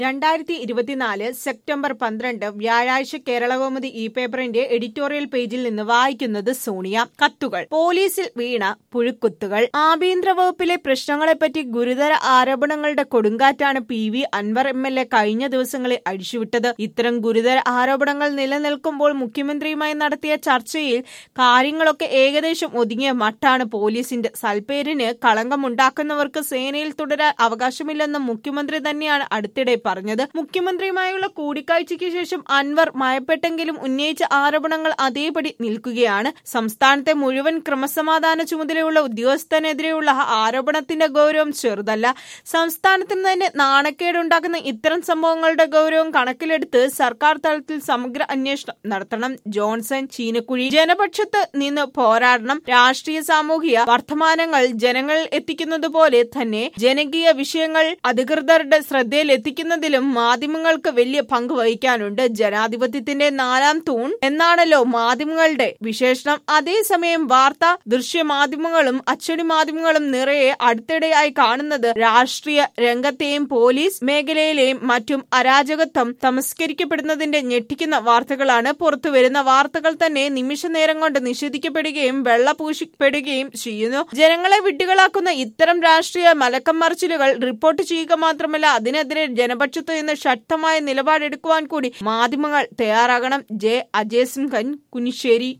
രണ്ടായിരത്തി ഇരുപത്തിനാല് സെപ്റ്റംബർ പന്ത്രണ്ട് വ്യാഴാഴ്ച കേരളകൗമുദി ഇ പേപ്പറിന്റെ എഡിറ്റോറിയൽ പേജിൽ നിന്ന് വായിക്കുന്നത് സോണിയ കത്തുകൾ പോലീസിൽ വീണ പുഴുക്കുത്തുകൾ ആഭ്യന്തര വകുപ്പിലെ പ്രശ്നങ്ങളെപ്പറ്റി ഗുരുതര ആരോപണങ്ങളുടെ കൊടുങ്കാറ്റാണ് P V Anwar M L A കഴിഞ്ഞ ദിവസങ്ങളിൽ അഴിച്ചുവിട്ടത് ഇത്തരം ഗുരുതര ആരോപണങ്ങൾ നിലനിൽക്കുമ്പോൾ മുഖ്യമന്ത്രിയുമായി നടത്തിയ ചർച്ചയിൽ കാര്യങ്ങളൊക്കെ ഏകദേശം ഒതുങ്ങിയ മട്ടാണ് പോലീസിന്റെ സൽപ്പേരിന് കളങ്കമുണ്ടാക്കുന്നവർക്ക് സേനയിൽ തുടരാൻ അവകാശമില്ലെന്ന് മുഖ്യമന്ത്രി തന്നെയാണ് അടുത്തിടെ പറഞ്ഞത് മുഖ്യമന്ത്രിയുമായുള്ള കൂടിക്കാഴ്ചയ്ക്ക് ശേഷം അൻവർ മയപ്പെട്ടെങ്കിലും ഉന്നയിച്ച ആരോപണങ്ങൾ അതേപടി നിൽക്കുകയാണ് സംസ്ഥാനത്തെ മുഴുവൻ ക്രമസമാധാന ചുമതലയുള്ള ഉദ്യോഗസ്ഥനെതിരെയുള്ള ആരോപണത്തിന്റെ ഗൗരവം ചെറുതല്ല സംസ്ഥാനത്തിന് തന്നെ നാണക്കേടുണ്ടാക്കുന്ന ഇത്തരം സംഭവങ്ങളുടെ ഗൗരവം കണക്കിലെടുത്ത് സർക്കാർ തലത്തിൽ സമഗ്ര അന്വേഷണം നടത്തണം ജോൺസൺ ചീനക്കുഴി ജനപക്ഷത്ത് നിന്ന് പോരാടണം രാഷ്ട്രീയ സാമൂഹിക വർത്തമാനങ്ങൾ ജനങ്ങളിൽ എത്തിക്കുന്നത് പോലെ തന്നെ ജനകീയ വിഷയങ്ങൾ അധികൃതരുടെ ശ്രദ്ധയിൽ എത്തിക്കുന്നതിലും മാധ്യമങ്ങൾക്ക് വലിയ പങ്ക് വഹിക്കാനുണ്ട് ജനാധിപത്യത്തിന്റെ നാലാം തൂൺ എന്നാണല്ലോ മാധ്യമങ്ങളുടെ വിശേഷണം അതേസമയം വാർത്താ ദൃശ്യമാധ്യമങ്ങളും അച്ചടി മാധ്യമങ്ങളും നിറയെ അടുത്തിടെയായി കാണുന്നത് രാഷ്ട്രീയ രംഗത്തെയും പോലീസ് മേഖലയിലെയും മറ്റും അരാജകത്വം തമസ്കരിക്കപ്പെടുന്നതിന്റെ ഞെട്ടിക്കുന്ന വാർത്തകളാണ് പുറത്തുവരുന്ന വാർത്തകൾ തന്നെ നിമിഷ നേരം കൊണ്ട് നിഷേധിക്കപ്പെടുകയും വെള്ളപൂശിപ്പെടുകയും ചെയ്യുന്നു ജനങ്ങളെ വിഡ്ഢികളാക്കുന്ന ഇത്തരം രാഷ്ട്രീയ മലക്കം മറിച്ചിലുകൾ റിപ്പോർട്ട് ചെയ്യുക മാത്രമല്ല അതിനെതിരെ ജനപക്ഷത്തു നിന്ന് ശക്തമായ നിലപാടെടുക്കുവാൻ കൂടി മാധ്യമങ്ങൾ തയ്യാറാകണം ജെ അജയ് സിംഹൻ കുനിശ്ശേരി